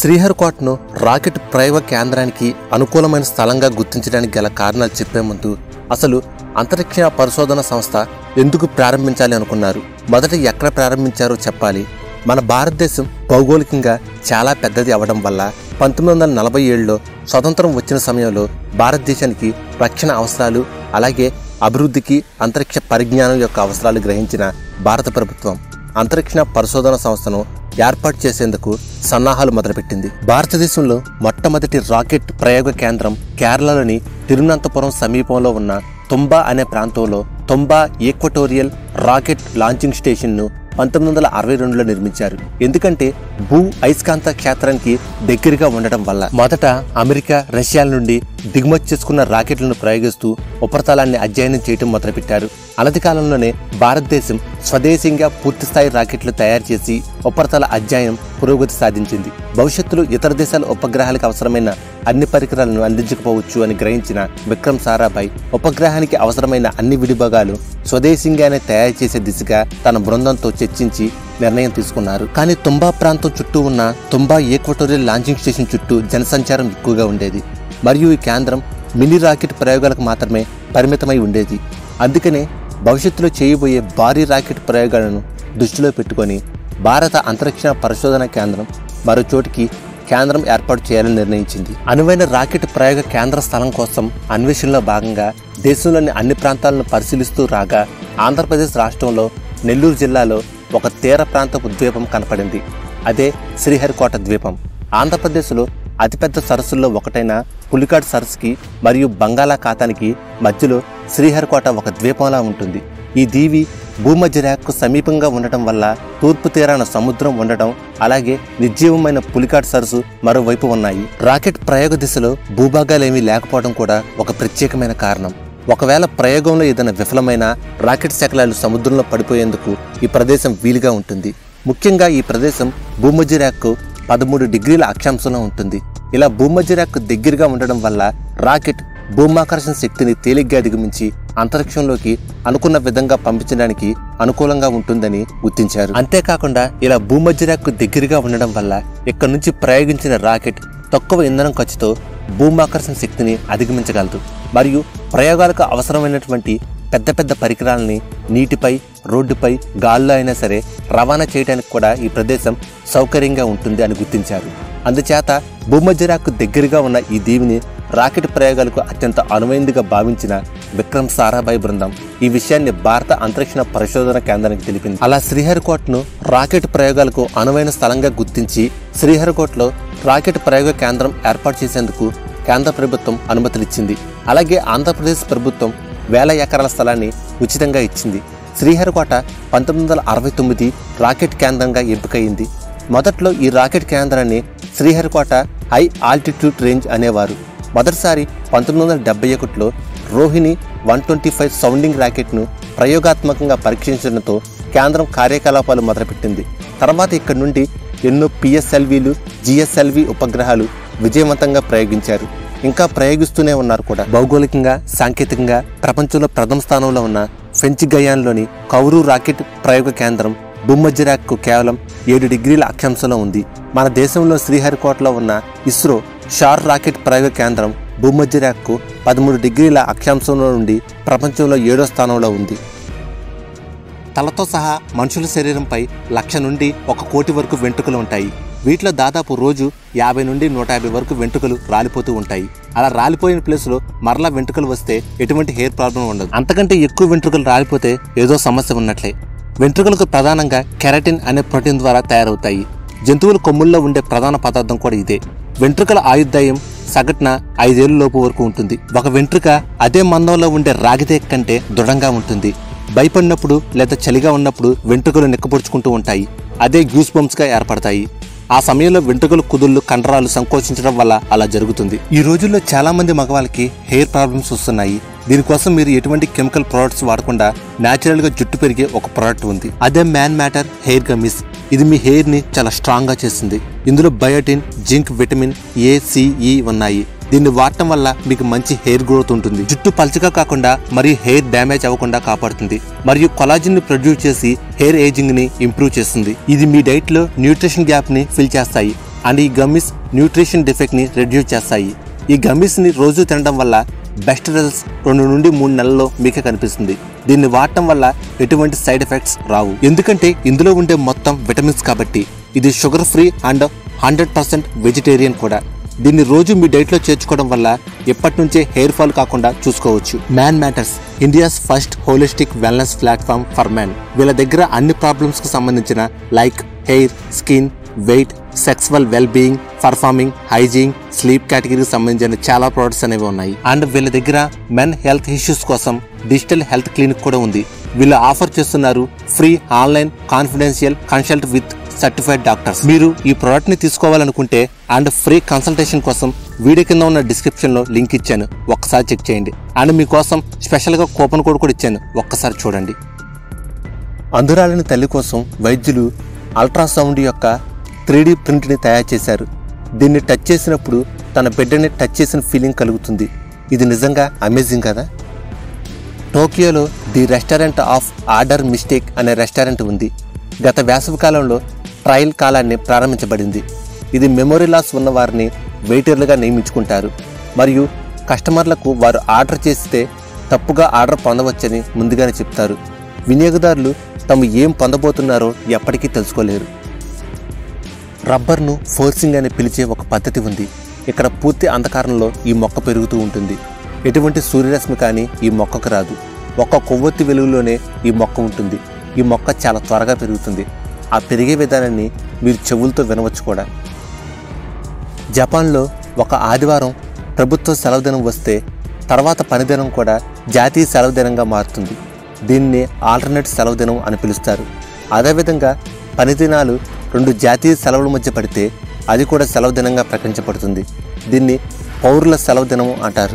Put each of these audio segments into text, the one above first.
శ్రీహరికోటను rocket ప్రయోగ కేంద్రానికి అనుకూలమైన స్థలంగా గుర్తించడానికి గల కారణాలు చెప్పే ముందు అసలు అంతరిక్ష పరిశోధన సంస్థ ఎందుకు ప్రారంభించాలి అనుకున్నారు మొదట ఎక్కడ ప్రారంభించారో చెప్పాలి మన భారతదేశం భౌగోళికంగా చాలా పెద్దది అవడం వల్ల పంతొమ్మిది వందల నలభై ఏడులో స్వతంత్రం వచ్చిన సమయంలో భారతదేశానికి రక్షణ అవసరాలు అలాగే అభివృద్ధికి అంతరిక్ష పరిజ్ఞానం యొక్క అవసరాలు గ్రహించిన భారత ప్రభుత్వం అంతరిక్ష పరిశోధన సంస్థను ఏర్పాటు చేసేందుకు సన్నాహాలు మొదలుపెట్టింది భారతదేశంలో మొట్టమొదటి రాకెట్ ప్రయోగ కేంద్రం కేరళలోని తిరువనంతపురం సమీపంలో ఉన్న తుంబా అనే ప్రాంతంలో తుంబా ఈక్వటోరియల్ రాకెట్ లాంచింగ్ స్టేషన్ను పంతొమ్మిది వందల అరవై రెండులో నిర్మించారు ఎందుకంటే భూ అయస్కాంత క్షేత్రానికి దగ్గరగా ఉండడం వల్ల మొదట అమెరికా రష్యాల నుండి దిగుమతి చేసుకున్న రాకెట్లను ప్రయోగిస్తూ ఉపరితలాన్ని అధ్యయనం చేయడం మొదలుపెట్టారు అనతి కాలంలోనే భారతదేశం స్వదేశీయంగా పూర్తిస్థాయి రాకెట్లు తయారు చేసి ఉపరితల అధ్యయనం పురోగతి సాధించింది భవిష్యత్తులో ఇతర దేశాల ఉపగ్రహాలకు అవసరమైన అన్ని పరికరాలను అందించకపోవచ్చు అని గ్రహించిన విక్రమ్ సారాభాయ్ ఉపగ్రహానికి అవసరమైన అన్ని విడిభాగాలు స్వదేశీయంగానే తయారు చేసే దిశగా తన బృందంతో చర్చించి నిర్ణయం తీసుకున్నారు కానీ తుంబా ప్రాంతం చుట్టూ ఉన్న తుంబా ఈక్వటోరియల్ లాంచింగ్ స్టేషన్ చుట్టూ జనసంచారం ఎక్కువగా ఉండేది మరియు ఈ కేంద్రం మినీ రాకెట్ ప్రయోగాలకు మాత్రమే పరిమితమై ఉండేది అందుకనే భవిష్యత్తులో చేయబోయే భారీ రాకెట్ ప్రయోగాలను దృష్టిలో పెట్టుకొని భారత అంతరిక్ష పరిశోధన కేంద్రం మరో చోటికి కేంద్రం ఏర్పాటు చేయాలని నిర్ణయించింది అనువైన రాకెట్ ప్రయోగ కేంద్ర స్థలం కోసం అన్వేషణలో భాగంగా దేశంలోని అన్ని ప్రాంతాలను పరిశీలిస్తూ రాగా ఆంధ్రప్రదేశ్ రాష్ట్రంలో నెల్లూరు జిల్లాలో ఒక తీర ప్రాంతపు ద్వీపం కనపడింది అదే శ్రీహరికోట ద్వీపం ఆంధ్రప్రదేశ్లో అతిపెద్ద సరస్సుల్లో ఒకటైన పులికాడ్ సరస్సుకి మరియు బంగాళాఖాతానికి మధ్యలో శ్రీహరికోట ఒక ద్వీపంలా ఉంటుంది ఈ దీవి భూమధ్య రేఖకు సమీపంగా ఉండటం వల్ల తూర్పు తీరాన సముద్రం ఉండటం అలాగే నిర్జీవమైన పులికాట్ సరస్సు మరోవైపు ఉన్నాయి రాకెట్ ప్రయోగ దిశలో భూభాగాలేమీ లేకపోవడం కూడా ఒక ప్రత్యేకమైన కారణం ఒకవేళ ప్రయోగంలో ఏదైనా విఫలమైన రాకెట్ శకలాలు సముద్రంలో పడిపోయేందుకు ఈ ప్రదేశం వీలుగా ఉంటుంది ముఖ్యంగా ఈ ప్రదేశం భూమధ్య రేఖకు పదమూడు డిగ్రీల అక్షాంశంలో ఉంటుంది ఇలా భూమధ్య రేఖకు దగ్గరగా ఉండడం వల్ల రాకెట్ భూమాకర్షణ శక్తిని తేలిగ్గా అధిగమించి అంతరిక్షంలోకి అనుకున్న విధంగా పంపించడానికి అనుకూలంగా ఉంటుందని గుర్తించారు అంతేకాకుండా ఇలా భూమధ్య రేఖకు దగ్గరగా ఉండడం వల్ల ఇక్కడ నుంచి ప్రయోగించిన రాకెట్ తక్కువ ఇంధనం ఖర్చుతో భూమాకర్షణ శక్తిని అధిగమించగలదు మరియు ప్రయోగాలకు అవసరమైనటువంటి పెద్ద పెద్ద పరికరాలని నీటిపై రోడ్డుపై గాల్లో అయినా సరే రవాణా చేయడానికి కూడా ఈ ప్రదేశం సౌకర్యంగా ఉంటుంది అని గుర్తించారు అందుచేత భూమధ్యరాకు దగ్గరగా ఉన్న ఈ దీవిని రాకెట్ ప్రయోగాలకు అత్యంత అనువైందిగా భావించిన విక్రమ్ సారాభాయ్ బృందం ఈ విషయాన్ని భారత అంతరిక్ష పరిశోధన కేంద్రానికి తెలిపింది అలా శ్రీహరికోటను రాకెట్ ప్రయోగాలకు అనువైన స్థలంగా గుర్తించి శ్రీహరికోటలో రాకెట్ ప్రయోగ కేంద్రం ఏర్పాటు చేసేందుకు కేంద్ర ప్రభుత్వం అనుమతులిచ్చింది అలాగే ఆంధ్రప్రదేశ్ ప్రభుత్వం వేల ఎకరాల స్థలాన్ని ఉచితంగా ఇచ్చింది శ్రీహరికోట పంతొమ్మిది వందల అరవై తొమ్మిది రాకెట్ కేంద్రంగా ఎంపికయింది మొదట్లో ఈ రాకెట్ కేంద్రాన్ని శ్రీహరికోట హై ఆల్టిట్యూడ్ రేంజ్ అనేవారు మొదటిసారి పంతొమ్మిది వందల డెబ్బై ఒకటిలో Rohini one twenty five sounding రాకెట్ను ప్రయోగాత్మకంగా పరీక్షించడంతో కేంద్రం కార్యకలాపాలు మొదలుపెట్టింది తర్వాత ఇక్కడి నుండి ఎన్నో పిఎస్ఎల్వీలు జిఎస్ఎల్వి ఉపగ్రహాలు విజయవంతంగా ప్రయోగించారు ఇంకా ప్రయోగిస్తూనే ఉన్నారు కూడా భౌగోళికంగా సాంకేతికంగా ప్రపంచంలో ప్రథమ స్థానంలో ఉన్న ఫ్రెంచ్ గయాన్లోని కౌరు రాకెట్ ప్రయోగ కేంద్రం భూమధ్య రేఖకు కేవలం ఏడు డిగ్రీల అక్షాంశంలో ఉంది మన దేశంలో శ్రీహరికోటలో ఉన్న ఇస్రో షార్ రాకెట్ ప్రయోగ కేంద్రం భూమధ్య రేఖకు పదమూడు డిగ్రీల అక్షాంశంలో నుండి ప్రపంచంలో ఏడో స్థానంలో ఉంది తలతో సహా మనుషుల శరీరంపై లక్ష నుండి ఒక కోటి వరకు వెంట్రుకలు ఉంటాయి వీటిలో దాదాపు రోజు యాభై నుండి నూట యాభై వరకు వెంట్రుకలు రాలిపోతూ ఉంటాయి అలా రాలిపోయిన ప్లేస్లో మరలా వెంట్రుకలు వస్తే ఎటువంటి హెయిర్ ప్రాబ్లం ఉండదు అంతకంటే ఎక్కువ వెంట్రుకలు రాలిపోతే ఏదో సమస్య ఉన్నట్లే వెంట్రుకలకు ప్రధానంగా కెరటిన్ అనే ప్రోటీన్ ద్వారా తయారవుతాయి జంతువుల కొమ్ముల్లో ఉండే ప్రధాన పదార్థం కూడా ఇదే వెంట్రుకల ఆయుర్దాయం సగటున ఐదేళ్ల లోపు వరకు ఉంటుంది ఒక వెంట్రుక అదే మందంలో ఉండే రాగితే కంటే దృఢంగా ఉంటుంది భయపడినప్పుడు లేదా చలిగా ఉన్నప్పుడు వెంట్రుకలు నిక్కపొడుచుకుంటూ ఉంటాయి అదే గ్యూస్ బంప్స్గా ఏర్పడతాయి ఆ సమయంలో వెంట్రుకలు కుదుళ్ళు కండరాలు సంకోచించడం వల్ల అలా జరుగుతుంది ఈ రోజుల్లో చాలా మంది మగవాళ్ళకి హెయిర్ ప్రాబ్లమ్స్ వస్తున్నాయి దీనికోసం మీరు ఎటువంటి కెమికల్ ప్రొడక్ట్స్ వాడకుండా న్యాచురల్ గా జుట్టు పెరిగే ఒక ప్రోడక్ట్ ఉంది అదే మ్యాన్ మ్యాటర్ హెయిర్ గమిస్ ఇది మీ హెయిర్ ని చాలా స్ట్రాంగ్ గా చేస్తుంది ఇందులో biotin zinc vitamin A C E ఉన్నాయి దీన్ని వాడటం వల్ల మీకు మంచి హెయిర్ గ్రోత్ ఉంటుంది జుట్టు పల్చగా కాకుండా మరియు హెయిర్ డ్యామేజ్ అవ్వకుండా కాపాడుతుంది మరియు కొలాజిన్ ని ప్రొడ్యూస్ చేసి హెయిర్ ఏజింగ్ ని ఇంప్రూవ్ చేస్తుంది ఇది మీ డైట్ లో న్యూట్రిషన్ గ్యాప్ ని ఫిల్ చేస్తాయి అండ్ ఈ గమ్మీస్ న్యూట్రిషన్ డిఫెక్ట్ని రెడ్యూస్ చేస్తాయి ఈ గమ్మీస్ని రోజు తినడం వల్ల బెస్ట్ రిజల్ట్స్ రెండు నుండి మూడు నెలల్లో మీకే కనిపిస్తుంది దీన్ని వాడటం వల్ల ఎటువంటి సైడ్ ఎఫెక్ట్స్ రావు ఎందుకంటే ఇందులో ఉండే మొత్తం విటమిన్స్ కాబట్టి ఇది sugar free and hundred percent vegetarian కూడా దీన్ని రోజు మీ డైట్లో చేర్చుకోవడం వల్ల ఎప్పటి నుంచే హెయిర్ ఫాల్ కాకుండా చూసుకోవచ్చు man matters India's first holistic wellness platform for man వీళ్ళ దగ్గర అన్ని ప్రాబ్లమ్స్ కు సంబంధించిన like hair skin weight sexual well being performing hygiene sleep కేటగిరీకి సంబంధించిన చాలా ప్రొడక్ట్స్ అనేవి ఉన్నాయి అండ్ వీళ్ళ దగ్గర మెన్ హెల్త్ ఇష్యూస్ కోసం డిజిటల్ హెల్త్ క్లినిక్ కూడా ఉంది వీళ్ళు ఆఫర్ చేస్తున్నారు free online confidential consult with certified doctors మీరు ఈ ప్రోడక్ట్ ని తీసుకోవాలనుకుంటే అండ్ ఫ్రీ కన్సల్టేషన్ కోసం వీడియో కింద ఉన్న డిస్క్రిప్షన్ లో లింక్ ఇచ్చాను ఒక్కసారి చెక్ చేయండి అండ్ మీకోసం స్పెషల్ గా కూపన్ కోడ్ కూడా ఇచ్చాను ఒక్కసారి చూడండి అందురాలని తల్లి కోసం వైద్యులు అల్ట్రాసౌండ్ యొక్క త్రీ ప్రింట్ని తయారు చేశారు దీన్ని టచ్ చేసినప్పుడు తన బిడ్డని టచ్ చేసిన ఫీలింగ్ కలుగుతుంది ఇది నిజంగా అమేజింగ్ కదా టోకియోలో the restaurant of order mistake అనే రెస్టారెంట్ ఉంది గత వేసవి కాలంలో ట్రయల్ కాలాన్ని ప్రారంభించబడింది ఇది మెమొరీ లాస్ ఉన్న వారిని వెయిటర్లుగా నియమించుకుంటారు మరియు కస్టమర్లకు వారు ఆర్డర్ చేస్తే తప్పుగా ఆర్డర్ పొందవచ్చని ముందుగానే చెప్తారు వినియోగదారులు తాము ఏం పొందబోతున్నారో ఎప్పటికీ తెలుసుకోలేరు రబ్బర్ను ఫోర్సింగ్ అని పిలిచే ఒక పద్ధతి ఉంది ఇక్కడ పూర్తి అంధకారంలో ఈ మొక్క పెరుగుతూ ఉంటుంది ఎటువంటి సూర్యరశ్మి కానీ ఈ మొక్కకు రాదు ఒక్క కొవ్వొత్తి వెలుగులోనే ఈ మొక్క ఉంటుంది ఈ మొక్క చాలా త్వరగా పెరుగుతుంది ఆ పెరిగే విధానాన్ని మీరు చెవులతో వినవచ్చు కూడా జపాన్లో ఒక ఆదివారం ప్రభుత్వ సెలవు దినం వస్తే తర్వాత పనిదినం కూడా జాతీయ సెలవు దినంగా మారుతుంది దీన్ని ఆల్టర్నేట్ సెలవు దినం అని పిలుస్తారు అదేవిధంగా పని దినాలు రెండు జాతీయ సెలవుల మధ్య పడితే అది కూడా సెలవు దినంగా ప్రకటించబడుతుంది దీన్ని పౌరుల సెలవు దినం అంటారు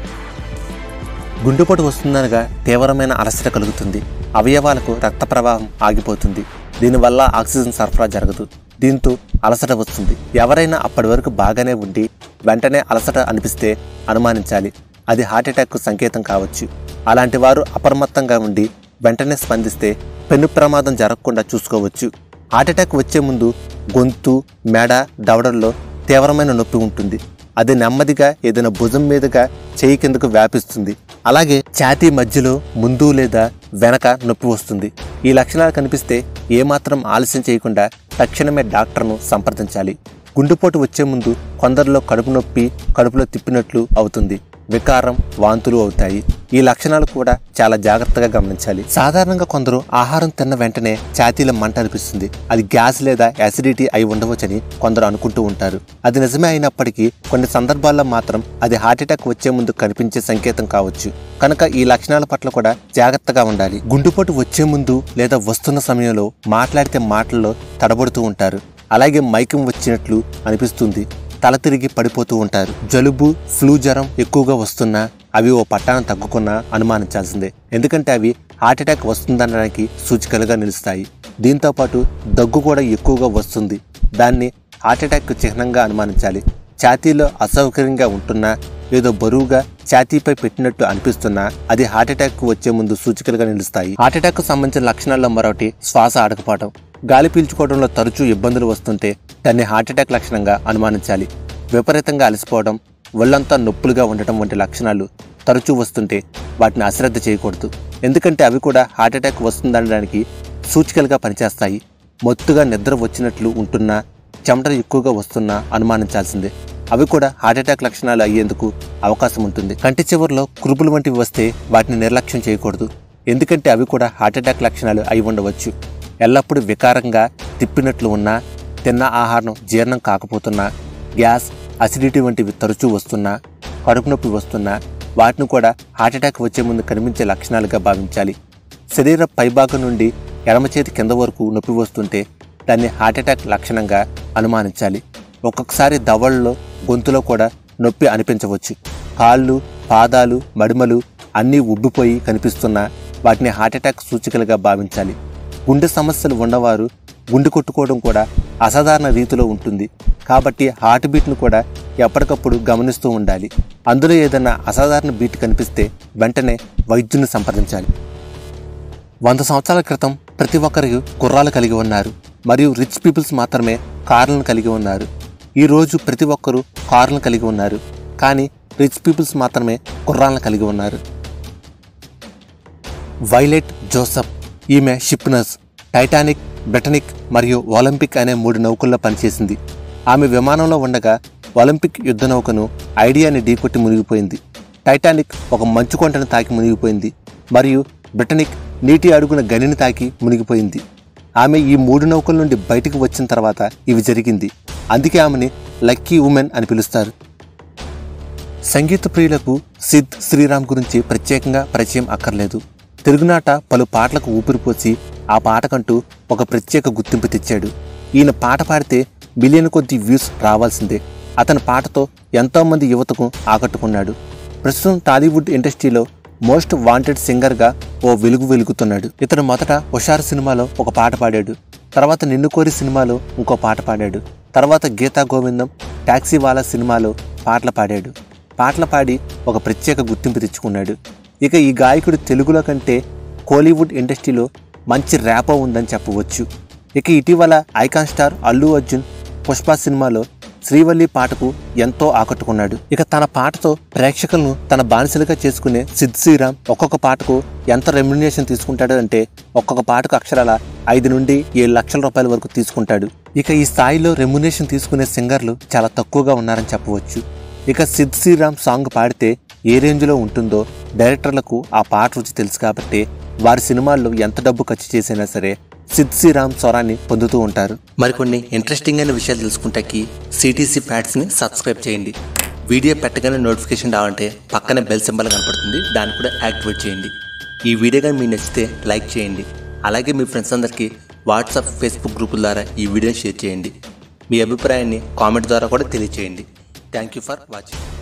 గుండెపోటు వస్తుందనగా తీవ్రమైన అలసట కలుగుతుంది అవయవాలకు రక్త ప్రవాహం ఆగిపోతుంది దీనివల్ల ఆక్సిజన్ సరఫరా జరగదు దీంతో అలసట వస్తుంది ఎవరైనా అప్పటి వరకు బాగానే ఉండి వెంటనే అలసట అనిపిస్తే అనుమానించాలి అది హార్ట్అటాక్కు సంకేతం కావచ్చు అలాంటి వారు అప్రమత్తంగా ఉండి వెంటనే స్పందిస్తే పెను ప్రమాదం జరగకుండా చూసుకోవచ్చు హార్ట్అటాక్ వచ్చే ముందు గొంతు మెడ దవడల్లో తీవ్రమైన నొప్పి ఉంటుంది అది నెమ్మదిగా ఏదైనా భుజం మీదుగా చేయి కిందకు వ్యాపిస్తుంది అలాగే ఛాతీ మధ్యలో ముందు లేదా వెనక నొప్పి వస్తుంది ఈ లక్షణాలు కనిపిస్తే ఏమాత్రం ఆలస్యం చేయకుండా తక్షణమే డాక్టర్ను సంప్రదించాలి గుండెపోటు వచ్చే ముందు కొందరిలో కడుపు నొప్పి కడుపులో తిప్పినట్లు అవుతుంది వికారం వాంతులు అవుతాయి ఈ లక్షణాలు కూడా చాలా జాగ్రత్తగా గమనించాలి సాధారణంగా కొందరు ఆహారం తిన్న వెంటనే ఛాతీలో మంట అనిపిస్తుంది అది గ్యాస్ లేదా యాసిడిటీ అయి ఉండవచ్చని కొందరు అనుకుంటూ ఉంటారు అది నిజమే అయినప్పటికీ కొన్ని సందర్భాల్లో మాత్రం అది హార్ట్అటాక్ వచ్చే ముందు కనిపించే సంకేతం కావచ్చు కనుక ఈ లక్షణాల పట్ల కూడా జాగ్రత్తగా ఉండాలి గుండెపోటు వచ్చే ముందు లేదా వస్తున్న సమయంలో మాట్లాడితే మాటల్లో తడబడుతూ ఉంటారు అలాగే మైకం వచ్చినట్లు అనిపిస్తుంది తల తిరిగి పడిపోతూ ఉంటారు జలుబు ఫ్లూ జ్వరం ఎక్కువగా వస్తున్నా అవి ఓ పట్టాన తగ్గుకున్నా అనుమానించాల్సిందే ఎందుకంటే అవి హార్ట్అటాక్ వస్తుందనడానికి సూచికలుగా నిలుస్తాయి దీంతో పాటు దగ్గు కూడా ఎక్కువగా వస్తుంది దాన్ని హార్ట్అటాక్ చిహ్నంగా అనుమానించాలి ఛాతీలో అసౌకర్యంగా ఉంటున్నా ఏదో బరువుగా ఛాతీపై పెట్టినట్టు అనిపిస్తున్నా అది హార్ట్అటాక్ వచ్చే ముందు సూచికలుగా నిలుస్తాయి హార్ట్అటాక్ సంబంధించిన లక్షణాల్లో మరొకటి శ్వాస ఆడకపోవడం గాలి పీల్చుకోవడంలో తరచూ ఇబ్బందులు వస్తుంటే దాన్ని హార్ట్అటాక్ లక్షణంగా అనుమానించాలి విపరీతంగా అలసిపోవడం ఒళ్ళంతా నొప్పులుగా ఉండటం వంటి లక్షణాలు తరచూ వస్తుంటే వాటిని అశ్రద్ధ చేయకూడదు ఎందుకంటే అవి కూడా హార్ట్అటాక్ వస్తుందనడానికి సూచికలుగా పనిచేస్తాయి మొత్తుగా నిద్ర వచ్చినట్లు ఉంటున్నా చెమట ఎక్కువగా వస్తున్నా అనుమానించాల్సిందే అవి కూడా హార్ట్అటాక్ లక్షణాలు అయ్యేందుకు అవకాశం ఉంటుంది కంటి చివరిలో కురుపులు వంటివి వస్తే వాటిని నిర్లక్ష్యం చేయకూడదు ఎందుకంటే అవి కూడా హార్ట్అటాక్ లక్షణాలు అయి ఉండవచ్చు ఎల్లప్పుడూ వికారంగా తిప్పినట్లు ఉన్నా తిన్న ఆహారం జీర్ణం కాకపోతున్నా గ్యాస్ అసిడిటీ వంటివి తరచూ వస్తున్నా కడుపు నొప్పి వస్తున్నా వాటిని కూడా హార్ట్అటాక్ వచ్చే ముందు కనిపించే లక్షణాలుగా భావించాలి శరీర పైభాగం నుండి ఎడమ చేతి కింద వరకు నొప్పి వస్తుంటే దాన్ని హార్ట్అటాక్ లక్షణంగా అనుమానించాలి ఒక్కొక్కసారి దవడలో గొంతులో కూడా నొప్పి అనిపించవచ్చు కాళ్ళు పాదాలు మడిమలు అన్నీ ఉబ్బిపోయి కనిపిస్తున్నా వాటిని హార్ట్అటాక్ సూచికలుగా భావించాలి గుండె సమస్యలు ఉన్నవారు గుండె కొట్టుకోవడం కూడా అసాధారణ రీతిలో ఉంటుంది కాబట్టి హార్ట్ బీట్ను కూడా ఎప్పటికప్పుడు గమనిస్తూ ఉండాలి అందులో ఏదైనా అసాధారణ బీట్ కనిపిస్తే వెంటనే వైద్యుని సంప్రదించాలి వంద సంవత్సరాల క్రితం ప్రతి ఒక్కరికి గుర్రాలు కలిగి ఉన్నారు మరియు రిచ్ పీపుల్స్ మాత్రమే కార్లను కలిగి ఉన్నారు ఈ రోజు ప్రతి ఒక్కరూ కార్లను కలిగి ఉన్నారు కానీ రిచ్ పీపుల్స్ మాత్రమే గుర్రాలను కలిగి ఉన్నారు వైలెట్ జోసఫ్ ఈమె షిప్ నర్స్ టైటానిక్ బ్రిటనిక్ మరియు ఒలింపిక్ అనే మూడు నౌకల్లో పనిచేసింది ఆమె విమానంలో ఉండగా ఒలింపిక్ యుద్ధ నౌకను ఐడియాని ఢీకొట్టి మునిగిపోయింది టైటానిక్ ఒక మంచు కొండను తాకి మునిగిపోయింది మరియు బ్రిటనిక్ నీటి అడుగున గనిని తాకి మునిగిపోయింది ఆమె ఈ మూడు నౌకల నుండి బయటకు వచ్చిన తర్వాత ఇవి జరిగింది అందుకే ఆమెని లక్కీ ఉమెన్ అని పిలుస్తారు సంగీత ప్రియులకు సిద్ శ్రీరామ్ గురించి ప్రత్యేకంగా పరిచయం అక్కర్లేదు తెలుగునాట పలు పాటలకు ఊపిరిపోసి ఆ పాటకంటూ ఒక ప్రత్యేక గుర్తింపు తెచ్చాడు ఈయన పాట పాడితే మిలియన్ కొద్ది వ్యూస్ రావాల్సిందే అతని పాటతో ఎంతోమంది యువతకు ఆకట్టుకున్నాడు ప్రస్తుతం టాలీవుడ్ ఇండస్ట్రీలో మోస్ట్ వాంటెడ్ సింగర్గా ఓ వెలుగు వెలుగుతున్నాడు ఇతను మొదట హుషారు సినిమాలో ఒక పాట పాడాడు తర్వాత నిన్ను కోరి సినిమాలో ఇంకో పాట పాడాడు తర్వాత గీతా గోవిందం టాక్సీ వాలా సినిమాలో పాటలు పాడాడు పాటలు పాడి ఒక ప్రత్యేక గుర్తింపు తెచ్చుకున్నాడు ఇక ఈ గాయకుడు తెలుగులో కంటే కోలీవుడ్ ఇండస్ట్రీలో మంచి ర్యాపో ఉందని చెప్పవచ్చు ఇక ఇటీవల ఐకాన్ స్టార్ అల్లు అర్జున్ పుష్ప సినిమాలో శ్రీవల్లి పాటకు ఎంతో ఆకట్టుకున్నాడు ఇక తన పాటతో ప్రేక్షకులను తన బానిసలుగా చేసుకునే సిద్ శ్రీరామ్ ఒక్కొక్క పాటకు ఎంత రెమ్యునేషన్ తీసుకుంటాడు అంటే ఒక్కొక్క పాటకు అక్షరాల ఐదు నుండి ఏడు లక్షల రూపాయల వరకు తీసుకుంటాడు ఇక ఈ స్థాయిలో రెమ్యునేషన్ తీసుకునే సింగర్లు చాలా తక్కువగా ఉన్నారని చెప్పవచ్చు ఇక సిద్ శ్రీరామ్ సాంగ్ పాడితే ఏ రేంజ్లో ఉంటుందో డైరెక్టర్లకు ఆ పాట రుచి తెలుసు కాబట్టి వారి సినిమాల్లో ఎంత డబ్బు ఖర్చు చేసినా సరే సిద్ శ్రీరామ్ స్వరాన్ని పొందుతూ ఉంటారు మరికొన్ని ఇంట్రెస్టింగ్ అయిన విషయాలు తెలుసుకుంటాకి సిటీసీ ఫ్యాట్స్ని సబ్స్క్రైబ్ చేయండి వీడియో పెట్టగానే నోటిఫికేషన్ రావంటే పక్కనే బెల్ సింబల్ కనపడుతుంది దాన్ని కూడా యాక్టివేట్ చేయండి ఈ వీడియో కానీ మీకు నచ్చితే లైక్ చేయండి అలాగే మీ ఫ్రెండ్స్ అందరికీ వాట్సాప్ ఫేస్బుక్ గ్రూపుల ద్వారా ఈ వీడియోని షేర్ చేయండి మీ అభిప్రాయాన్ని కామెంట్ ద్వారా కూడా తెలియచేయండి థ్యాంక్ యూ ఫర్ వాచింగ్